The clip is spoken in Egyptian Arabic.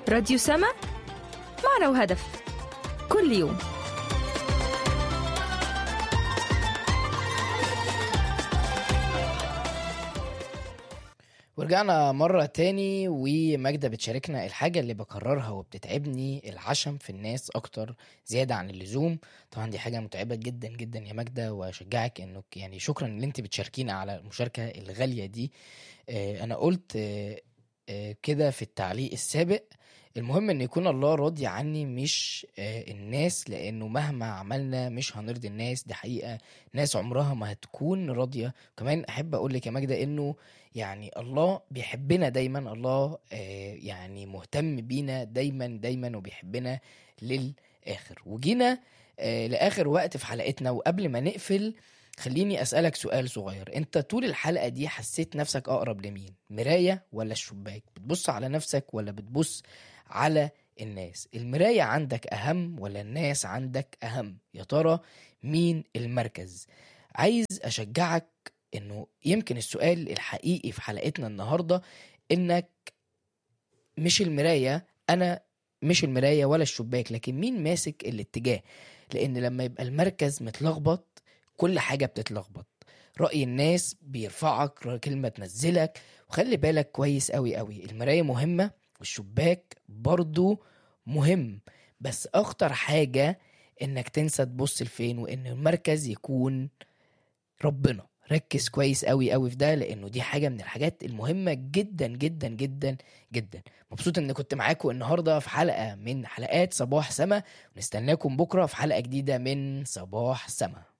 راديو سما معنا وهدف كل يوم ورجعنا مرة تاني وماجدة بتشاركنا الحاجة اللي بكررها وبتتعبني العشم في الناس أكتر زيادة عن اللزوم طبعا دي حاجة متعبة جدا جدا يا ماجدة وأشجعك إنك يعني شكرا إن أنت بتشاركينا على المشاركة الغالية دي آه، أنا قلت آه، آه، كده في التعليق السابق المهم ان يكون الله راضي عني مش آه، الناس لانه مهما عملنا مش هنرضي الناس دي حقيقة ناس عمرها ما هتكون راضية كمان احب اقول لك يا ماجدة انه يعني الله بيحبنا دايما الله آه، يعني مهتم بينا دايما دايما وبيحبنا للاخر وجينا آه، لاخر وقت في حلقتنا وقبل ما نقفل خليني اسالك سؤال صغير انت طول الحلقه دي حسيت نفسك اقرب لمين مرايه ولا الشباك بتبص على نفسك ولا بتبص على الناس المرايه عندك اهم ولا الناس عندك اهم يا ترى مين المركز عايز اشجعك انه يمكن السؤال الحقيقي في حلقتنا النهارده انك مش المرايه انا مش المرايه ولا الشباك لكن مين ماسك الاتجاه لان لما يبقى المركز متلخبط كل حاجه بتتلخبط رأي الناس بيرفعك رأي كلمة تنزلك وخلي بالك كويس قوي قوي المراية مهمة والشباك برضو مهم بس أخطر حاجة إنك تنسى تبص لفين وإن المركز يكون ربنا ركز كويس قوي قوي في ده لانه دي حاجه من الحاجات المهمه جدا جدا جدا جدا مبسوط ان كنت معاكم النهارده في حلقه من حلقات صباح سما ونستناكم بكره في حلقه جديده من صباح سما